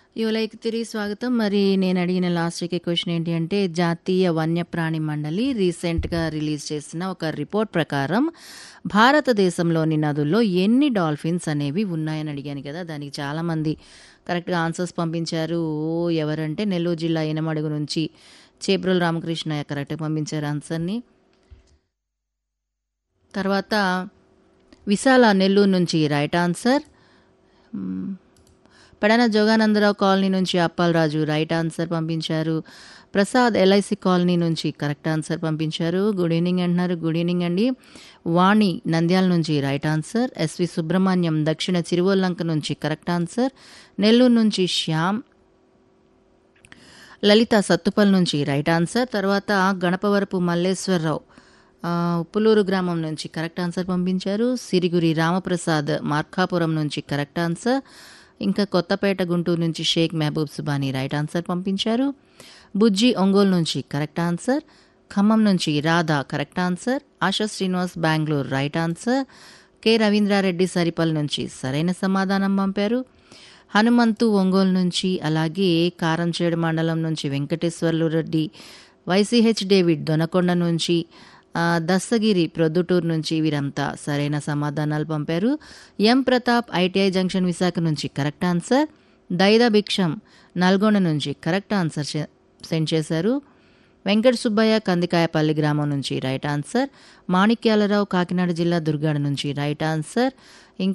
యువలైకి తిరిగి స్వాగతం మరి నేను అడిగిన లాస్ట్ వీక్ క్వశ్చన్ ఏంటి అంటే జాతీయ వన్యప్రాణి మండలి రీసెంట్గా రిలీజ్ చేసిన ఒక రిపోర్ట్ ప్రకారం భారతదేశంలోని నదుల్లో ఎన్ని డాల్ఫిన్స్ అనేవి ఉన్నాయని అడిగాను కదా దానికి చాలామంది కరెక్ట్గా ఆన్సర్స్ పంపించారు ఓ ఎవరంటే నెల్లూరు జిల్లా ఎనమడుగు నుంచి చేబ్రోలు రామకృష్ణ కరెక్ట్గా పంపించారు ఆన్సర్ని తర్వాత విశాల నెల్లూరు నుంచి రైట్ ఆన్సర్ మ్మ్. పెడన జోగానందరావు కాలనీ నుంచి అప్పాలరాజు రైట్ ఆన్సర్ పంపించారు ప్రసాద్ ఎల్ఐసి కాలనీ నుంచి కరెక్ట్ ఆన్సర్ పంపించారు గుడ్ ఈవినింగ్ అంటున్నారు గుడ్ ఈవినింగ్ అండి వాణి నంద్యాల నుంచి రైట్ ఆన్సర్ ఎస్వి సుబ్రహ్మణ్యం దక్షిణ చిరువల్లంక నుంచి కరెక్ట్ ఆన్సర్ నెల్లూరు నుంచి శ్యామ్ లలిత సత్తుపల్ నుంచి రైట్ ఆన్సర్ తర్వాత గణపవరపు మల్లేశ్వరరావు ఆ, ఉప్పులూరు గ్రామం నుంచి కరెక్ట్ ఆన్సర్ పంపించారు సిరిగురి రామప్రసాద్ మార్కాపురం నుంచి కరెక్ట్ ఆన్సర్ ఇంకా కొత్తపేట గుంటూరు నుంచి షేక్ మహబూబ్ సుబానీ రైట్ ఆన్సర్ పంపించారు బుజ్జి ఒంగోలు నుంచి కరెక్ట్ ఆన్సర్ ఖమ్మం నుంచి Radha correct answer Asha Srinivas Bengaluru right answer K Ravindra Reddy Saripal నుంచి సరైన సమాధానం పంపారు హనుమంతు ఒంగోలు నుంచి అలాగే కారంచేడు మండలం నుంచి వెంకటేశ్వర్లు రెడ్డి వైసీహెచ్ డేవిడ్ దొనకొండ నుంచి ఆ, దస్తగిరి ప్రొద్దుటూరు నుంచి వీరంతా సరైన సమాధానాలు పంపారు M Pratap ITI junction Visakha నుంచి కరెక్ట్ ఆన్సర్ దైద భిక్షం నల్గొండ నుంచి కరెక్ట్ ఆన్సర్ చే- సెండ్ చేశారు వెంకట సుబ్బయ్య కందికాయపల్లి గ్రామం నుంచి రైట్ ఆన్సర్ మాణిక్యాలరావు కాకినాడ జిల్లా దుర్గాడ నుంచి రైట్ ఆన్సర్